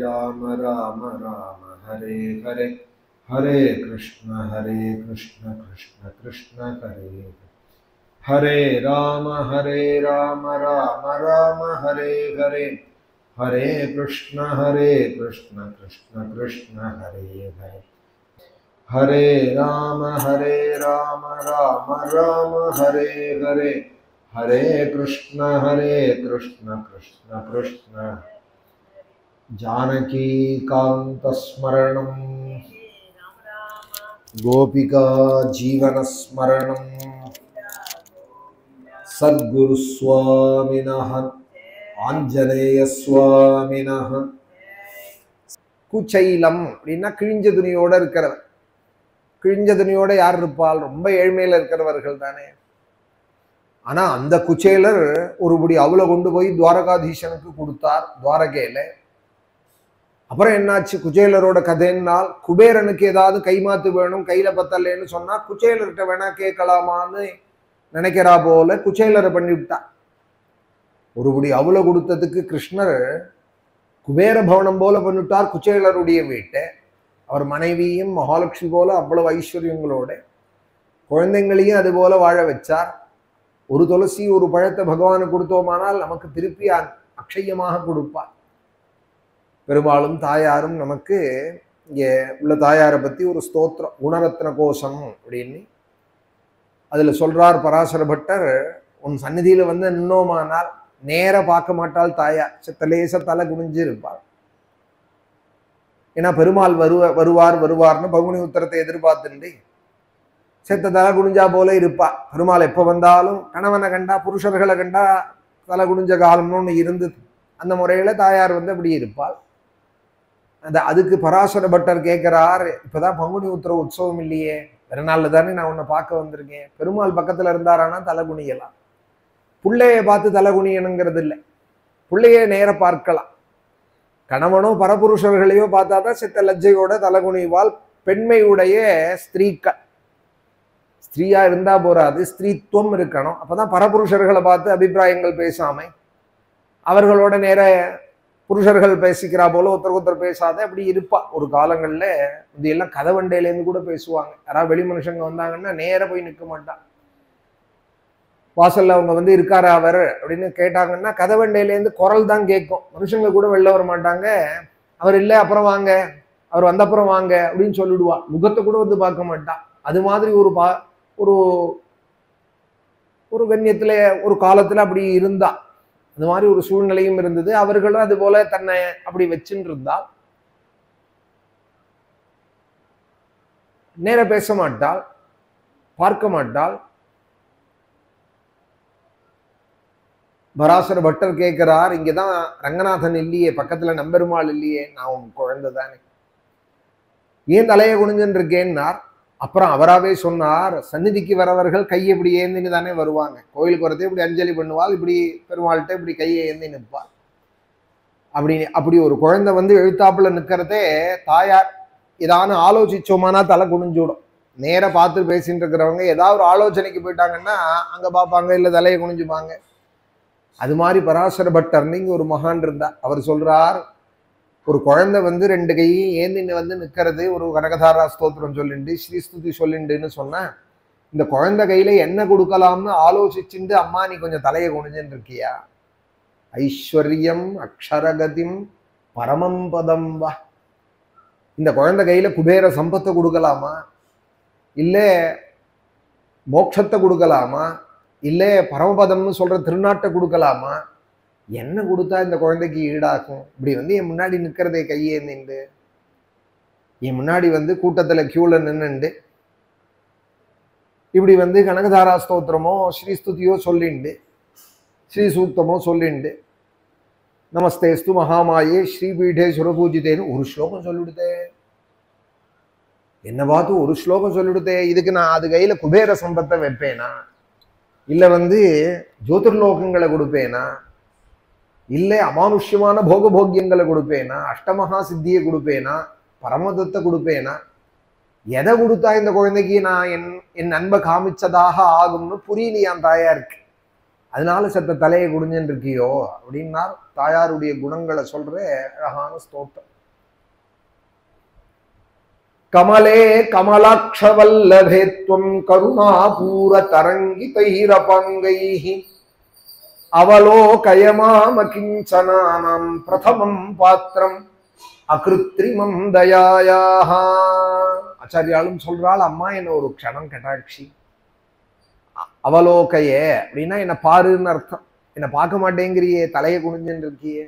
ராம ராம ராம ஹரே ஹரே ஹரே கிருஷ்ண ஹரே கிருஷ்ண கிருஷ்ண கிருஷ்ண ஹரே ஹரே ராம ஹரே ராம ராம ராம ஹரே ஹரே ஹரே கிருஷ்ண ஹரே கிருஷ்ண கிருஷ்ண கிருஷ்ண ஹரே ஹரே ஹரே ராம ஹரே ராம ராம ராம ஹரே ஹரே ஹரே கிருஷ்ண ஹரே கிருஷ்ண கிருஷ்ண கிருஷ்ண जानकीकान्तस्मरणं गोपिका जीवनस्मरणं सद्गुरुस्वामिनः ஆஞ்சநேயஸ்வாமினः குச்சைலம் அப்படின்னா கிழிஞ்ச துணியோட இருக்கிறவர் கிழிஞ்ச துணியோட யார் இருப்பாள் ரொம்ப ஏழ்மையில இருக்கிறவர்கள் தானே ஆனா அந்த குச்சேலர் ஒருபடி அவளை கொண்டு போய் துவாரகாதீசனுக்கு கொடுத்தார் துவாரகையில அப்புறம் என்னாச்சு குச்சேலரோட கதைன்னால் குபேரனுக்கு ஏதாவது கைமாத்து வேணும் கையில பத்தலைன்னு சொன்னா குச்சேலர்கிட்ட வேணா கேட்கலாமான்னு நினைக்கிறா போல குச்சேலரை பண்ணிவிட்டா ஒருபடி அவளை கொடுத்ததுக்கு கிருஷ்ணர் குபேர பவனம் போல பண்ணிவிட்டார் குச்சேலருடைய வீட்டை அவர் மனைவியும் மகாலட்சுமி போல அவ்வளவு ஐஸ்வர்யங்களோட குழந்தைங்களையும் அது போல வாழ வச்சார் ஒரு துளசி ஒரு பழத்தை பகவானுக்கு கொடுத்தோமானால் நமக்கு திருப்பி அ- அக்ஷயமாக கொடுப்பார் பெரும்பாலும் தாயாரும் நமக்கு இங்கே உள்ள தாயாரை பற்றி ஒரு ஸ்தோத்திரம் குணரத்ன கோஷம் அப்படின்னு அதில் சொல்றார் பராசர பட்டர் உன் சந்நிதியில் வந்து நின்னோமானால் நேர பார்க்க மாட்டாள் தாயார் செத்த லேச தலை குனிஞ்சு இருப்பாள் ஏன்னா பெருமாள் வருவ வருவார் வருவார்னு பகுனி உத்தரத்தை எதிர்பார்த்துண்டு செத்த தலை குனிஞ்சா போல இருப்பா பெருமாள் எப்போ வந்தாலும் கணவனை கண்டா புருஷர்களை கண்டா தலை குனிஞ்ச காலம்னு ஒன்று இருந்தது அந்த முறையில தாயார் வந்து அப்படி இருப்பாள் அந்த அதுக்கு பராசர பட்டர் கேட்கிறார் இப்பதான் பங்குனி உத்தர உற்சவம் இல்லையே வேற நாள்ல தானே நான் உன்னை பார்க்க வந்திருக்கேன் பெருமாள் பக்கத்துல இருந்தாரானா தலை குனியலாம் புள்ளைய பார்த்து தலை குனியணுங்கிறது இல்லை புள்ளைய நேர பார்க்கலாம் கணவனோ பரபுருஷர்களையோ பார்த்தா தான் சித்த லஜ்ஜையோட தலை குனிவாள் பெண்மையுடைய ஸ்திரீக்கள் ஸ்திரீயா இருந்தா போறாது ஸ்திரீத்துவம் இருக்கணும் அப்பதான் பரபுருஷர்களை பார்த்து அபிப்பிராயங்கள் பேசாம அவர்களோட நேர புருஷர்கள் பேசிக்கிறா போல ஒருத்தருக்கு ஒருத்தர் பேசாத அப்படி இருப்பா ஒரு காலங்கள்ல இது எல்லாம் கதவண்டையிலேருந்து கூட பேசுவாங்க யாராவது வெளி மனுஷங்க வந்தாங்கன்னா நேர போய் நிற்க மாட்டான் வாசல்ல அவங்க வந்து இருக்காரா அவர் அப்படின்னு கேட்டாங்கன்னா கதவண்டையிலேருந்து குரல் தான் கேட்கும் மனுஷங்க கூட வெளில வர மாட்டாங்க அவர் இல்லை அப்புறம் வாங்க அவர் வந்த அப்புறம் வாங்க அப்படின்னு சொல்லிடுவா முகத்தை கூட வந்து பார்க்க மாட்டா அது மாதிரி ஒரு பா ஒரு ஒரு கண்ணியத்துல ஒரு காலத்துல அப்படி இருந்தா அந்த மாதிரி ஒரு சூழ்நிலையும் இருந்தது அவர்களும் அது போல தன்னை அப்படி வச்சுட்டு இருந்தால் நேர பேச மாட்டாள் பார்க்க மாட்டாள் பராசர பட்டர் கேட்கிறார் இங்கதான் ரங்கநாதன் இல்லையே பக்கத்துல நம்பெருமாள் இல்லையே நான் உன் குழந்தை தானே ஏன் தலையை குனிஞ்சுன்னு இருக்கேன்னார் அப்புறம் அவராவே சொன்னார் சந்நிதிக்கு வரவர்கள் கையை இப்படி ஏந்தின்னு தானே வருவாங்க கோயிலுக்கு வரதே இப்படி அஞ்சலி பண்ணுவாள் இப்படி பெருமாள்கிட்ட இப்படி கையை ஏந்தி நிற்பாள் அப்படி அப்படி ஒரு குழந்தை வந்து எழுத்தாப்புல நிற்கிறதே தாயார் ஏதானு ஆலோசிச்சோமானா தலை குனிஞ்சுடும் நேரா பார்த்து பேசிட்டு இருக்கிறவங்க ஏதாவது ஒரு ஆலோசனைக்கு போயிட்டாங்கன்னா அங்க பார்ப்பாங்க இல்லை தலையை குனிஞ்சுப்பாங்க அது மாதிரி பராசர பட்டர்னு இங்க ஒரு மகான் இருந்தார் அவர் சொல்றார் ஒரு குழந்தை வந்து ரெண்டு கையும் ஏந்தின்னு வந்து நிற்கிறது ஒரு கனகதாரா ஸ்தோத்திரம் சொல்லிண்டு ஸ்ரீஸ்துதி சொல்லிண்டுன்னு சொன்னா இந்த குழந்தை கையில என்ன கொடுக்கலாம்னு ஆலோசிச்சுண்டு அம்மா நீ கொஞ்சம் தலையை குனிஞ்சுன்னு இருக்கியா ஐஸ்வர்யம் அக்ஷரகதிம் பரமம் பதம் வா இந்த குழந்தை கையில குபேர சம்பத்தை கொடுக்கலாமா இல்லை மோட்சத்தை கொடுக்கலாமா இல்லை பரமபதம்னு சொல்ற திருநாட்டை கொடுக்கலாமா என்ன கொடுத்தா இந்த குழந்தைக்கு ஈடாக்கும் இப்படி வந்து என் முன்னாடி நிற்கிறதே கையே நின்று என் முன்னாடி வந்து கூட்டத்துல கியூல நின்னுண்டு இப்படி வந்து கனகதாரா ஸ்தோத்திரமோ ஸ்ரீஸ்துதியோ சொல்லிண்டு ஸ்ரீ சூக்தமோ சொல்லிண்டு நமஸ்தேஸ்து மகாமாயே ஸ்ரீபீடே சுரபூஜிதேன்னு ஒரு ஸ்லோகம் சொல்லிவிடுதே என்ன பார்த்து ஒரு ஸ்லோகம் சொல்லிவிடுதே இதுக்கு நான் அது கையில குபேர சம்பத்தை வைப்பேனா இல்ல வந்து ஜோதிர்லோகங்களை கொடுப்பேனா இல்லை அமானுஷ்யமான போகபோக்கியங்களை கொடுப்பேனா அஷ்டமகா சித்தியை கொடுப்பேனா பரமதத்தை கொடுப்பேனா எதை கொடுத்தா இந்த குழந்தைக்கு நான் என் என் அன்பை காமிச்சதாக ஆகும்னு புரியலையான் தாயாருக்கு அதனால செத்த தலையை குடிஞ்சுன்னு இருக்கியோ அப்படின்னார் தாயாருடைய குணங்களை சொல்ற அழகான ஸ்தோத்திரம் கமலே கமலாட்சவல்லபே துவம் கருணாபூர தரங்கிதைரபங்கைः அவலோகயமாமகிஞ்சனானாம் பிரதமம் பாத்திரம் அகிருத்ரிமம் தயாயாக ஆச்சாரியாலும் சொல்றாள் அம்மா என்ன ஒரு க்ஷணம் கட்டாட்சி அ- அவலோகையே அப்படின்னா என்ன பாருன்னு அர்த்தம் என்ன பார்க்க மாட்டேங்கிறியே தலையை குனிஞ்சுன்னு இருக்கியே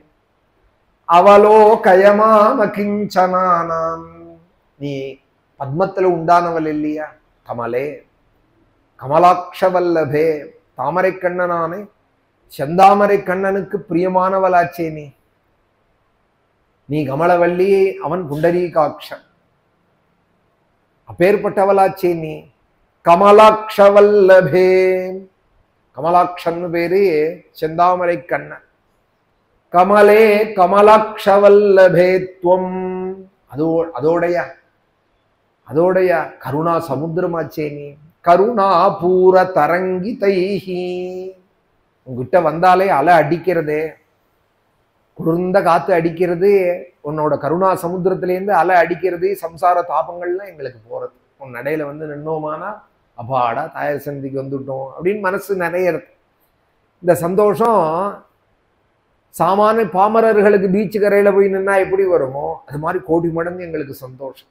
அவலோகயமாமகிஞ்சனானாம் நீ பத்மத்துல உண்டானவள் இல்லையா கமலே கமலாட்சவல்லபே தாமரை கண்ணனானே செந்தாமரை கண்ணனுக்கு பிரியமானவளாச்சே நீ நீ கமலவல்லி அவன் புண்டரீகாட்சன் அப்பேற்பட்டவளாச்சே நீ கமலாட்சவல்லபே கமலாட்சன்னு பேரு செந்தாமரை கண்ணன் கமலே கமலாட்சவல்லபே துவம் அதோ அதோடைய அதோடைய கருணா சமுத்திரமாச்சே நீ கருணா பூர தரங்கி தைஹி உங்ககிட்ட வந்தாலே அலை அடிக்கிறதே குளிர்ந்த காத்து அடிக்கிறது உன்னோட கருணா சமுத்திரத்திலேருந்து அலை அடிக்கிறது சம்சார தாபங்கள்லாம் எங்களுக்கு போறது உன் நடையில வந்து நின்னோமானா அப்பாடா தாயார் சந்திக்கு வந்துட்டோம் அப்படின்னு மனசு நிறையறது இந்த சந்தோஷம் சாமானிய பாமரர்களுக்கு பீச்சு கரையில போய் நின்னா எப்படி வருமோ அது மாதிரி கோடி மடங்கு எங்களுக்கு சந்தோஷம்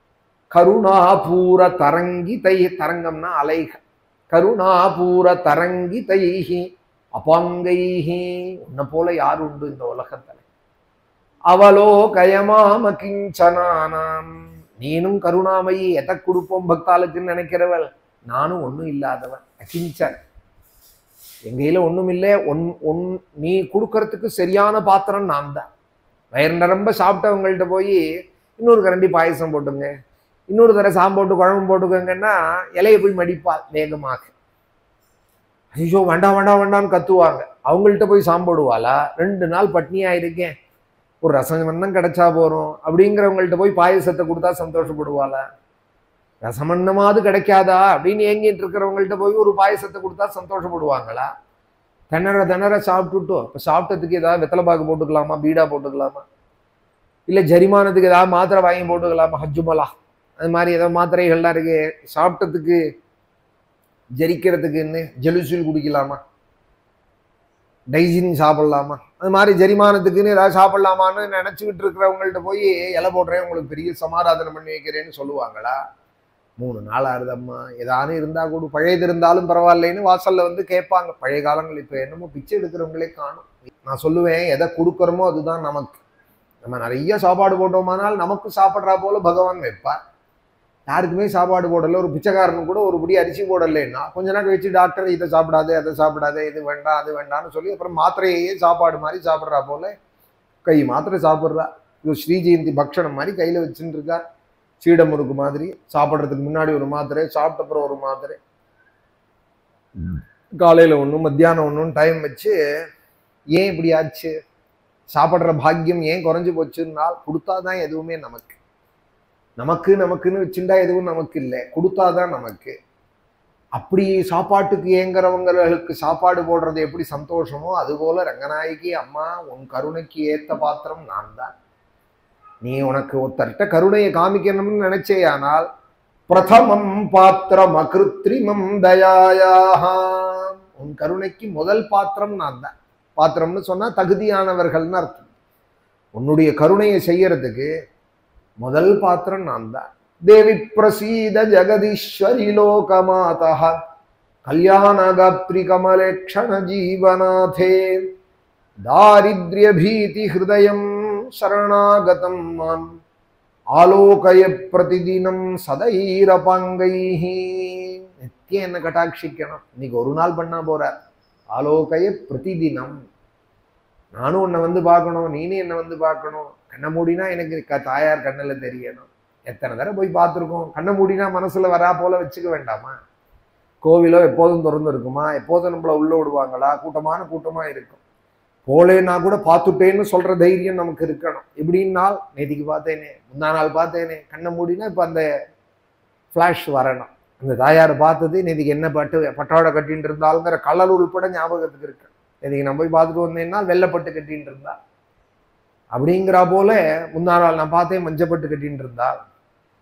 கருணாபூர தரங்கி தை தரங்கம்னா அலைக கருணாபூர தரங்கி தைஹி அபாங்கைஹி உன்னை போல யார் உண்டு இந்த உலகத்துல அவலோ கயமாம கிஞ்சனானாம் நீனும் கருணாமயி எதை கொடுப்போம் பக்தாளுக்குன்னு நினைக்கிறவள் நானும் ஒண்ணும் இல்லாதவன் அகிஞ்சன் எங்க கையில ஒண்ணும் இல்லை ஒன் ஒன் நீ கொடுக்கறதுக்கு சரியான பாத்திரம் நான் தான் வயிறு நிரம்ப சாப்பிட்டவங்கள்ட்ட போய் இன்னொரு கரண்டி பாயசம் போட்டுங்க இன்னொரு தடவை சாம்பு போட்டு குழம்பு போட்டுக்கோங்கன்னா இலையை போய் மடிப்பா வேகமாக ஐயோ வேண்டாம் வேண்டாம் வேண்டாம்னு கத்துவாங்க அவங்கள்ட்ட போய் சாம்போடுவாளா ரெண்டு நாள் பட்னியா இருக்கேன் ஒரு ரசம் வண்ணம் கிடைச்சா போறோம் அப்படிங்கிறவங்கள்ட்ட போய் பாயசத்தை கொடுத்தா சந்தோஷப்படுவாளா ரசமன்னமாவது கிடைக்காதா அப்படின்னு ஏங்கிட்டு இருக்கிறவங்கள்ட்ட போய் ஒரு பாயசத்தை கொடுத்தா சந்தோஷப்படுவாங்களா திணற திணற சாப்பிட்டுட்டோ இப்போ சாப்பிட்டதுக்கு ஏதாவது வெத்தலை பாக்கு போட்டுக்கலாமா பீடா போட்டுக்கலாமா இல்லை ஜரிமானத்துக்கு ஏதாவது மாத்திரை வாங்கி போட்டுக்கலாமா ஹஜ்ஜுமலா அது மாதிரி ஏதோ மாத்திரைகள்லாம் இருக்கு சாப்பிட்டதுக்கு ஜரிக்கிறதுக்குன்னு ஜெலுசில் குடிக்கலாமா டைஜின் சாப்பிடலாமா அது மாதிரி ஜரிமானத்துக்குன்னு ஏதாவது சாப்பிடலாமான்னு நினச்சிக்கிட்டு இருக்கிறவங்கள்ட்ட போய் இலை போடுறேன் உங்களுக்கு பெரிய சமாராதனை பண்ணி வைக்கிறேன்னு சொல்லுவாங்களா மூணு நாள் ஆறுதம்மா ஏதாவது இருந்தால் கூட பழையது இருந்தாலும் பரவாயில்லைன்னு வாசல்ல வந்து கேட்பாங்க பழைய காலங்கள் இப்போ என்னமோ பிச்சை எடுக்கிறவங்களே காணும் நான் சொல்லுவேன் எதை கொடுக்குறோமோ அதுதான் நமக்கு நம்ம நிறைய சாப்பாடு போட்டோமானால் நமக்கு சாப்பிட்றா போல பகவான் வைப்பார் யாருக்குமே சாப்பாடு போடல ஒரு பிச்சைக்காரனுக்கு கூட ஒரு படி அரிசி போடலைன்னா கொஞ்ச நாள் கழிச்சு டாக்டர் இதை சாப்பிடாது அதை சாப்பிடாது இது வேண்டாம் அது வேண்டாம்னு சொல்லி அப்புறம் மாத்திரையே சாப்பாடு மாதிரி சாப்பிட்றா போல கை மாத்திரை சாப்பிட்றா இது ஸ்ரீ ஜெயந்தி பக்ஷணம் மாதிரி கையில் வச்சுட்டு இருக்கா சீட முறுக்கு மாதிரி சாப்பிட்றதுக்கு முன்னாடி ஒரு மாத்திரை சாப்பிட்ட அப்புறம் ஒரு மாத்திரை காலையில் ஒன்றும் மத்தியானம் ஒன்றும் டைம் வச்சு ஏன் இப்படி ஆச்சு சாப்பிட்ற பாக்கியம் ஏன் குறைஞ்சு போச்சுன்னால் கொடுத்தாதான் எதுவுமே நமக்கு நமக்கு நமக்குன்னு வச்சுட்டா எதுவும் நமக்கு இல்லை கொடுத்தாதான் நமக்கு அப்படி சாப்பாட்டுக்கு ஏங்குறவங்களுக்கு சாப்பாடு போடுறது எப்படி சந்தோஷமோ அதுபோல ரங்கநாயகி அம்மா உன் கருணைக்கு ஏத்த பாத்திரம் நான் தான் நீ உனக்கு ஒருத்தர்கிட்ட கருணையை காமிக்கணும்னு நினைச்சேயானால் பிரதமம் பாத்திரம் அகிருத்ரிமம் தயாயாக உன் கருணைக்கு முதல் பாத்திரம் நான் தான் பாத்திரம்னு சொன்னா தகுதியானவர்கள்னு அர்த்தம் உன்னுடைய கருணையை செய்யறதுக்கு முதல் பாத்திரம் நான் தான் தேவி பிரசீத ஜெகதீஸ்வரி லோகமாதா கல்யாணகாத்ரி கமலேக்ஷண ஜீவநாதே தாரித்ரிய பீதி ஹிருதயம் சரணாகதம் மாம் ஆலோகய பிரதிதினம் சதைரபாங்கைஹி நித்தியம் என்ன கட்டாட்சிக்கணும் இன்னைக்கு ஒரு நாள் பண்ணா போற ஆலோகய பிரதிதினம் நானும் உன்னை வந்து பார்க்கணும் நீனும் என்னை வந்து பார்க்கணும் கண்ணை மூடினா எனக்கு க- தாயார் கண்ணில் தெரியணும் எத்தனை தடவை போய் பார்த்துருக்கோம் கண்ணை மூடினா மனசுல வரா போல வச்சுக்க வேண்டாமா கோவிலோ எப்போதும் திறந்து இருக்குமா எப்போதும் நம்மள உள்ள விடுவாங்களா கூட்டமான கூட்டமா இருக்கும் போலேன்னா கூட பார்த்துட்டேன்னு சொல்ற தைரியம் நமக்கு இருக்கணும் எப்படின்னால் நேத்திக்கு பார்த்தேனே முந்தா நாள் பார்த்தேனே கண்ணை மூடினா இப்போ அந்த ஃப்ளாஷ் வரணும் அந்த தாயாரை பார்த்தது நேத்திக்கு என்ன பட்டு பட்டோட கட்டின்னு இருந்தாலுங்கிற கலர் உள்பட ஞாபகத்துக்கு இருக்கு நேத்திக்கு நான் போய் பார்த்துட்டு வந்தேன்னா வெள்ளைப்பட்டு கட்டின்னு இருந்தா அப்படிங்கிறா போல முந்தா நாள் நான் பார்த்தேன் மஞ்சப்பட்டு கட்டின்னு இருந்தா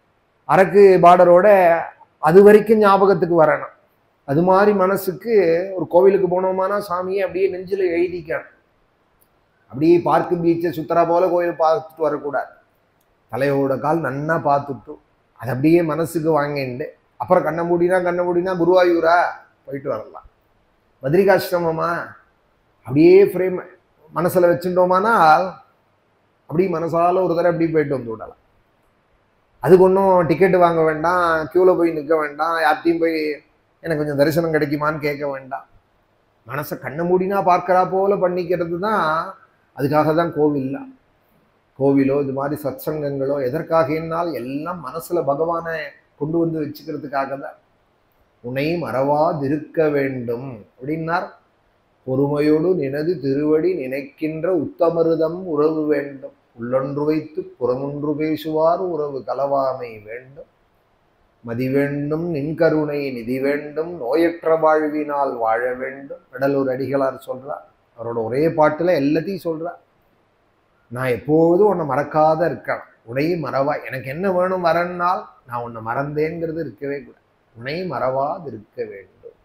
அரக்கு பார்டரோட அது வரைக்கும் ஞாபகத்துக்கு வரணும் அது மாதிரி மனசுக்கு ஒரு கோவிலுக்கு போனோமானா சாமியை அப்படியே நெஞ்சில் எழுதிக்கணும் அப்படியே பார்க்கு பீச்சை சுத்தரா போல கோயில் பார்த்துட்டு வரக்கூடாது தலையோட கால் நன்னா பார்த்துட்டு அது அப்படியே மனசுக்கு வாங்கிண்டு அப்புறம் கண்ணை மூடினா கண்ணை மூடினா குருவாயூரா போயிட்டு வரலாம் பத்ரிகாசிரமமா அப்படியே ஃப்ரேம் மனசில் வச்சுட்டோமானால் அப்படி மனசால ஒரு தடவை அப்படி போயிட்டு வந்து விடலாம் அதுக்கு ஒன்றும் டிக்கெட் வாங்க வேண்டாம் க்யூவில் போய் நிற்க வேண்டாம் யார்கிட்டையும் போய் எனக்கு கொஞ்சம் தரிசனம் கிடைக்குமான்னு கேட்க வேண்டாம் மனசை கண்ணை மூடினா பார்க்கறா போல பண்ணிக்கிறது தான் அதுக்காக தான் கோவில்லாம் கோவிலோ இது மாதிரி சத்சங்கங்களோ எதற்காகனால் எல்லாம் மனசுல பகவானை கொண்டு வந்து வச்சுக்கிறதுக்காக தான் உன்னை மறவாதிருக்க வேண்டும் அப்படின்னார் பொறுமையோடு நினது திருவடி நினைக்கின்ற உத்தமருதம் உறவு வேண்டும் உள்ளொன்று வைத்து புறமொன்று பேசுவார் உறவு கலவாமை வேண்டும் மதி வேண்டும் நின்கருணை நிதி வேண்டும் நோயற்ற வாழ்வினால் வாழ வேண்டும் கடலூர் அடிகளார் சொல்றார் அவரோட ஒரே பாட்டுல எல்லாத்தையும் சொல்றார் நான் எப்போதும் உன்னை மறக்காத இருக்கேன் உன்னை மறவா எனக்கு என்ன வேணும் வரன்னால் நான் உன்னை மறந்தேங்கிறது இருக்கவே கூடாது உன்னை மறவாது இருக்க வேண்டும்